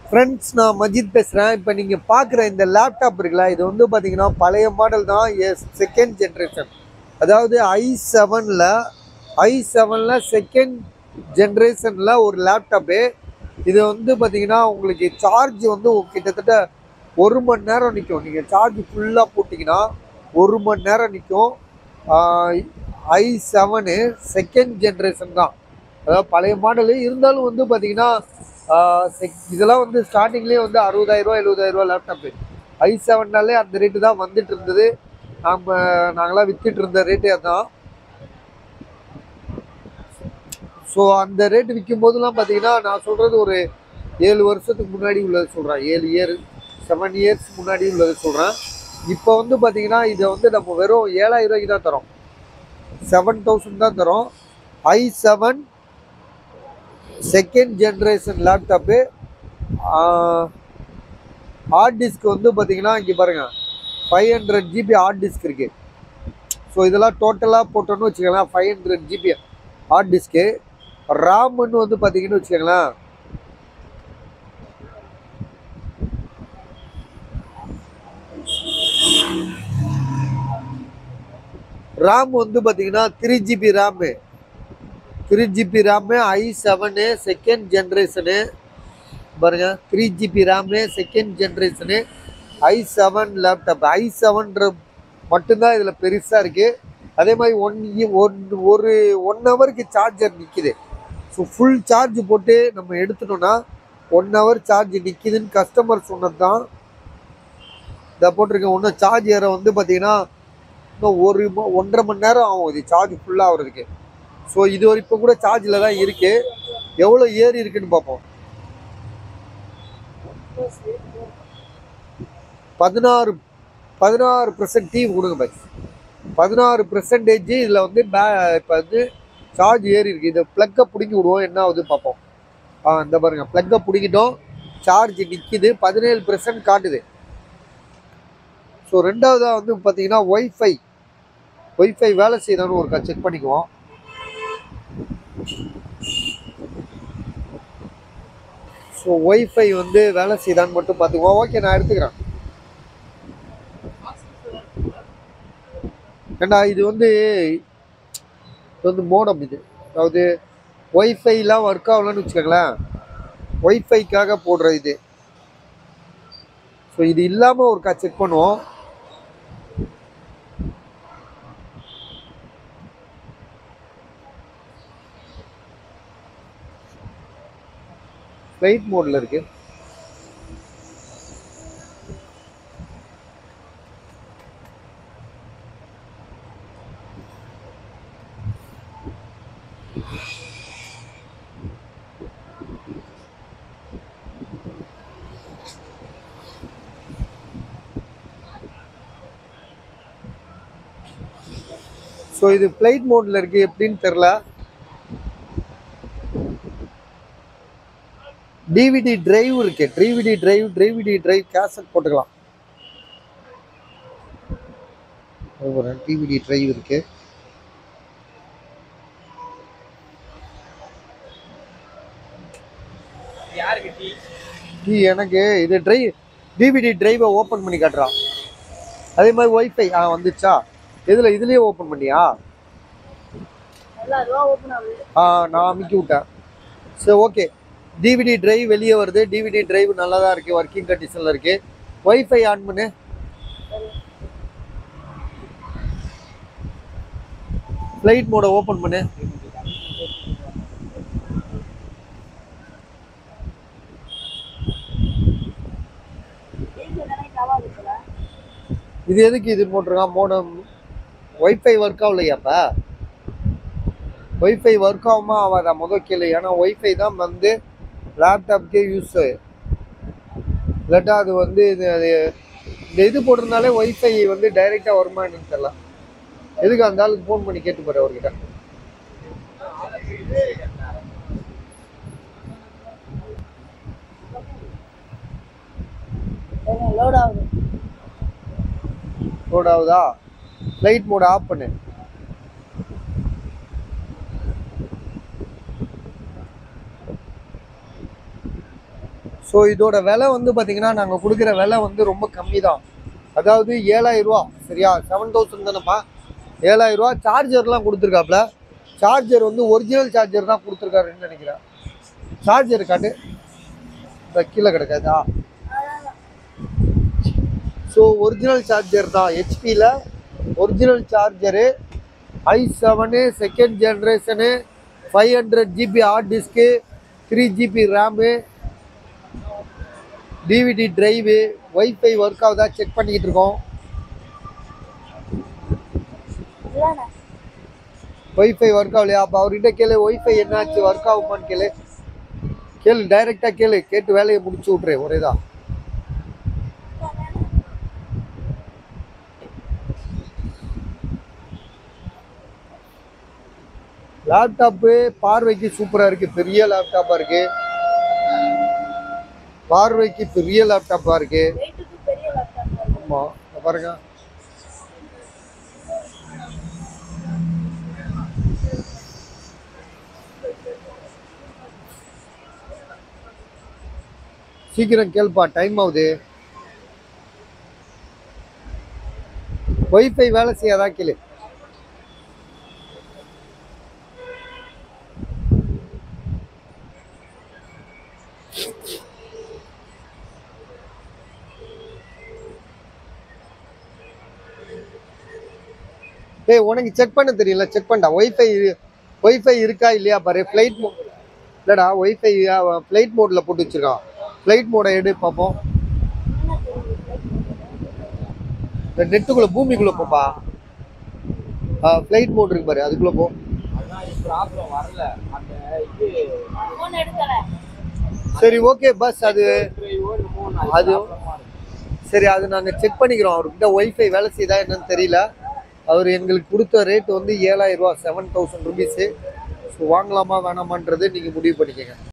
friends நான் மஜித் பேசுகிறேன் இப்போ நீங்கள் பார்க்குற இந்த லேப்டாப் இருக்குல்ல இது வந்து பார்த்தீங்கன்னா பழைய மாடல் தான் எஸ் செகண்ட் ஜென்ரேஷன் அதாவது ஐ செவனில் ஐ செவனில் செகண்ட் ஜென்ரேஷனில் ஒரு லேப்டாப்பு இது வந்து பார்த்தீங்கன்னா உங்களுக்கு சார்ஜ் வந்து கிட்டத்தட்ட ஒரு மணி நேரம் நிற்கும் நீங்கள் சார்ஜ் ஃபுல்லாக போட்டிங்கன்னா ஒரு மணி நேரம் நிற்கும் ஐ செவனு செகண்ட் ஜென்ரேஷன் தான் அதாவது பழைய மாடலு இருந்தாலும் வந்து பார்த்தீங்கன்னா ஆஹ் sec- இதெல்லாம் வந்து ஸ்டார்டிங்லேயே வந்து அறுபதாயிரரூவா எழுபதாயிரரூவா லேப்டாப்பு ஐ செவன்னாலே அந்த ரேட்டு தான் வந்துட்டு இருந்தது நாம் நாங்களாம் வித்துட்டு இருந்த ரேட்டே அதான் ஸோ அந்த ரேட்டு விற்கும் போதெல்லாம் பார்த்தீங்கன்னா நான் சொல்கிறது ஒரு ஏழு வருஷத்துக்கு முன்னாடி உள்ளது சொல்கிறேன் ஏழு இயர் செவன் இயர்ஸ் முன்னாடி உள்ளது சொல்கிறேன் இப்போ வந்து பார்த்தீங்கன்னா இதை வந்து நம்ம வெறும் ஏழாயிரம் ரூபாய்க்கு தான் தரோம் செவன் தௌசண்ட் தான் தரோம் I seven second generation laptop hard disk வந்து பார்த்தீங்கன்னா இங்கே பாருங்கள் five hundred GB hard disk இருக்குது ஸோ இதெல்லாம் டோட்டலாக போட்டோன்னு வச்சுக்கோங்களேன் five hundred GB hard disk ராம்னு வந்து பார்த்தீங்கன்னு வச்சுக்கோங்களேன் ராம் வந்து பார்த்தீங்கன்னா three GB RAM three GB RAM I seven second generation பாருங்க three GB RAM second generation I seven laptop I செவன்ற மட்டும்தான் இதில் பெருசாக இருக்குது அதே மாதிரி ஒன் ஒன் ஒரு ஒன் ஹவருக்கு சார்ஜர் நிற்கிது ஸோ ஃபுல் சார்ஜ் போட்டு நம்ம எடுத்துட்டோம்னா ஒன் ஹவர் சார்ஜ் நிற்கிதுன்னு கஸ்டமர் சொன்னது தான் இதை போட்டிருக்கேன் இன்னும் சார்ஜ் ஏற வந்து பார்த்தீங்கன்னா இன்னும் ஒரு ம- ஒன்றரை மணி நேரம் ஆகும் இது சார்ஜ் ஃபுல்லாக ஆகுறதுக்கு ஸோ இது ஒரு இப்போ கூட சார்ஜில் தான் இருக்கு எவ்வளோ ஏறி இருக்குன்னு பார்ப்போம் பதினாறு பதினாறு பர்சன்ட் டீ கொடுங்க பாய் பதினாறு பெர்சன்டேஜ் இதில் வந்து பே இப்போ வந்து சார்ஜ் ஏறி இருக்கு இதை ப்ளக்கை பிடிங்கி விடுவோம் என்ன ஆகுது பார்ப்போம் ஆ இந்த பாருங்க ப்ளக்கை பிடிக்கிட்டோம் சார்ஜ் நிற்கிது பதினேழு பெர்சன்ட் காட்டுது ஸோ ரெண்டாவதாக வந்து பார்த்தீங்கன்னா ஒய்ஃபை ஒய்ஃபை வேலை செய்யுதான்னு ஒரு செக் பண்ணிக்குவோம் ஸோ ஒய்ஃபை வந்து வேலை செய்யுதான்னு மட்டும் பார்த்துக்குவோம் ஓகே நான் எடுத்துக்கிறேன் ஏண்டா இது வந்து இது வந்து மோடம் இது அதாவது ஒய்ஃபைலாம் ஒர்க் ஆகலன்னு வச்சுக்கோங்களேன் ஒய்ஃபைக்காக போடுற இது ஸோ இது இல்லாமல் ஒருக்கா செக் பண்ணுவோம் ஃப்ளைட் மோடில் இருக்கு ஸோ இது ஃப்ளைட் மோடில் இருக்கு எப்படின்னு தெரில டிவிடி டிரைவ் இருக்கு DVD drive DVD drive cassette போட்டுக்கலாம் டிவிடி டிரைவ் இருக்கு யாருக்கு டீ டீ எனக்கு இது டிரைவ் டிவிடி டிரைவை ஓப்பன் பண்ணி காட்டுறான் அதே மாதிரி ஒய்ஃபை ஆ வந்துச்சா இதில் இதுலேயே ஓப்பன் பண்ணியா நல்லா ரூபா ஓப்பன் ஆகுது ஆ நான் அமுக்கி விட்டேன் சரி ஓகே டிவிடி டிரைவ் வெளியே வருது டிவிடி டிரைவ் நல்லா தான் இருக்குது ஒர்க்கிங் கண்டிஷனில் இருக்குது ஒய்ஃபை ஆன் பண்ணு ஃப்ளைட் மோட ஓப்பன் பண்ணு வீட்டில் கனெக்ட் ஆகாது போல இது எதுக்கு இது போட்டிருக்கான் மோடம் ஒய்ஃபை ஒர்க் ஆகலையாப்பா ஒய்ஃபை ஒர்க் ஆகுமா ஆகாதா முதல் கேளு ஏன்னா ஒய்ஃபை தான் வந்து லேப்டாப்க்கே யூஸு இல்லாட்டா அது வந்து இது அது இந்த இது போட்டிருந்தாலே ஒய்ஃபை வந்து டைரெக்டாக வருமா என்னன்னு தெரியல எதுக்கு அந்த ஆளுக்கு ஃபோன் பண்ணி கேட்டு போகிறேன் அவர்கிட்ட லோட் ஆகுது லோட் ஆகுதா லைட் மோட் ஆஃப் பண்ணு ஸோ இதோட விலை வந்து பார்த்தீங்கன்னா நாங்கள் கொடுக்குற விலை வந்து ரொம்ப கம்மி தான் அதாவது ஏழாயிரம் ரூபா சரியா செவன் தௌசண்ட் தானேப்பா ஏழாயிரம் ரூபா சார்ஜர்லாம் கொடுத்துருக்காப்புல சார்ஜர் வந்து ஒரிஜினல் சார்ஜர் தான் கொடுத்துருக்காருன்னு நினைக்கிறேன் சார்ஜர் காட்டு இந்த கீழே கிடக்காதா ஸோ ஒரிஜினல் சார்ஜர் தான் ஹெச்பியில் original charger I seven second generation five hundred GB hard disk three GB RAM DVD drive wifi work ஆகுதா செக் பண்ணிக்கிட்டு இருக்கோம் இல்லைண்ணே ஒய்ஃபை ஒர்க் ஆகலையா அப்போ அவர்கிட்ட கேளு ஒய்ஃபை என்னாச்சு ஒர்க் ஆகுமான்னு கேளு கேளு டைரெக்டாக கேளு கேட்டு வேலையை முடிச்சு விட்ரு ஒரே தான் லேப்டாப்பு பார்வைக்கு சூப்பராக இருக்குது பெரிய லேப்டாப்பாக இருக்குது பார்வைக்கு பெரிய லேப்டாப்பாக இருக்குது வெயிட்டுக்கு பெரிய லேப்டாப் ஆமாம் பாருங்க சீக்கிரம் கேள்ப்பா டைம் ஆகுது ஒய்ஃபை வேலை செய்யாதா கேளு ஏய் உனக்கு செக் பண்ண தெரியல செக் பண்ணடா ஒய்ஃபை ஒய்ஃபை இருக்கா இல்லையா பாரு ஃப்ளைட் மோ இல்லைடா ஒய்ஃபை ஃப்ளைட் மோடில் போட்டு வச்சிருக்கான் ஃப்ளைட் மோடை எடு பார்ப்போம் இந்த நெட்டுக்குள்ளே பூமிக்குள்ளே போப்பா ஃப்ளைட் மோட் இருக்கு பாரு அதுக்குள்ளே போ ப்ராப்ளம் வரல அந்த இது ஃபோன் எடுக்கல சரி ஓகே பஸ் அது மூணு அது சரி அது நாங்கள் செக் பண்ணிக்கிறோம் அவர்கிட்ட ஒய்ஃபை வேலை செய்தா என்னன்னு தெரியல அவர் எங்களுக்கு கொடுத்த ரேட் வந்து ஏழாயிரம் ரூபா செவன் தௌசண்ட் ருபீஸு ஸோ வாங்கலாமா வேணாமான்றது நீங்கள் முடிவு பண்ணிக்கோங்க